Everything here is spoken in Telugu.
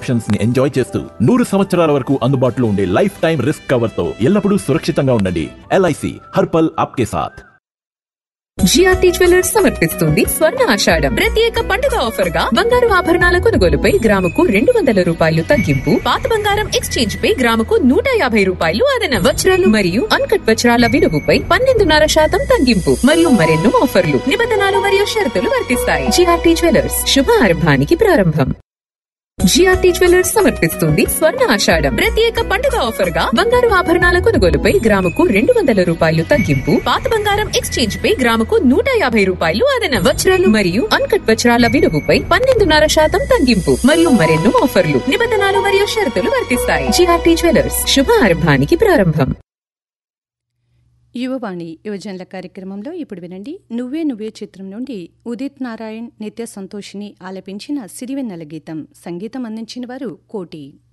కలెక్షన్స్ ని ఎంజాయ్ చేస్తూ నూరు సంవత్సరాల వరకు అందుబాటులో ఉండే లైఫ్ టైం రిస్క్ కవర్ తో ఎల్లప్పుడూ సురక్షితంగా ఉండండి ఎల్ఐసి హర్పల్ ఆప్కే సాథ్ జిఆర్టీ జ్యువెలర్స్ సమర్పిస్తుంది స్వర్ణ ఆషాఢం ప్రత్యేక పండుగ ఆఫర్ గా బంగారు ఆభరణాల కొనుగోలుపై గ్రాముకు రెండు వందల రూపాయలు తగ్గింపు పాత బంగారం ఎక్స్చేంజ్ పై గ్రాముకు నూట యాభై రూపాయలు అదనం వజ్రాలు మరియు అన్కట్ వజ్రాల విలువపై పన్నెండున్నర శాతం తగ్గింపు మరియు మరెన్నో ఆఫర్లు నిబంధనలు మరియు షరతులు వర్తిస్తాయి జిఆర్టీ జ్యువెలర్స్ శుభారంభానికి ప్రారంభం జిఆర్టీ జ్యువెలర్స్ సమర్పిస్తుంది స్వర్ణ ఆషాఢం ప్రత్యేక పండుగ ఆఫర్ గా బంగారు ఆభరణాల కొనుగోలుపై గ్రాముకు రెండు వందల రూపాయలు తగ్గింపు పాత బంగారం ఎక్స్చేంజ్ పై గ్రాముకు నూట యాభై రూపాయలు అదనం వజ్రాలు మరియు అన్కట్ వజ్రాల విలువపై పన్నెండున్నర శాతం తగ్గింపు మరియు మరెన్నో ఆఫర్లు నిబంధనలు మరియు షరతులు వర్తిస్తాయి జిఆర్టీ జ్యువెలర్స్ శుభారంభానికి ప్రారంభం యువవాణి యువజనుల కార్యక్రమంలో ఇప్పుడు వినండి నువ్వే నువ్వే చిత్రం నుండి ఉదిత్ నారాయణ్ నిత్య సంతోషిని ఆలపించిన సిరివెన్నెల గీతం సంగీతం అందించిన వారు కోటి